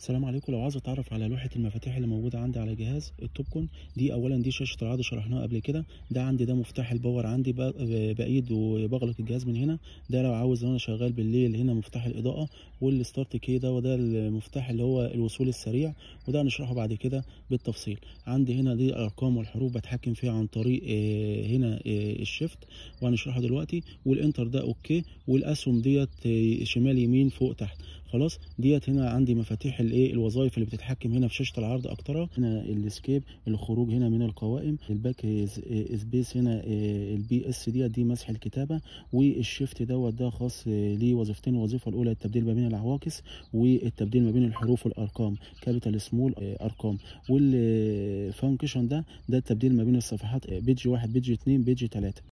السلام عليكم لو عاوز اتعرف على لوحه المفاتيح اللي موجوده عندي على جهاز التوبكون دي اولا دي شاشه العرض شرحناها قبل كده ده عندي ده مفتاح الباور عندي ب- بايد وبغلق الجهاز من هنا ده لو عاوز لو انا شغال بالليل هنا مفتاح الاضاءه والستارت كي ده وده المفتاح اللي هو الوصول السريع وده هنشرحه بعد كده بالتفصيل عندي هنا دي الارقام والحروف بتحكم فيها عن طريق آه، هنا آه، الشيفت وهنشرحه دلوقتي والانتر ده اوكي والاسهم ديت آه، شمال يمين فوق تحت خلاص ديت هنا عندي مفاتيح الايه الوظائف اللي بتتحكم هنا في شاشه العرض اكترها هنا الاسكيب الخروج هنا من القوائم الباك سبيس هنا البي اس ديت دي مسح الكتابه والشيفت دوت ده خاص آه، ليه وظيفتين الوظيفه الاولى التبديل ما بين العواكس والتبديل ما بين الحروف والارقام كابيتال سمول ارقام والفانكشن ده ده التبديل ما بين الصفحات بيج واحد بيج اتنين بيج تلاته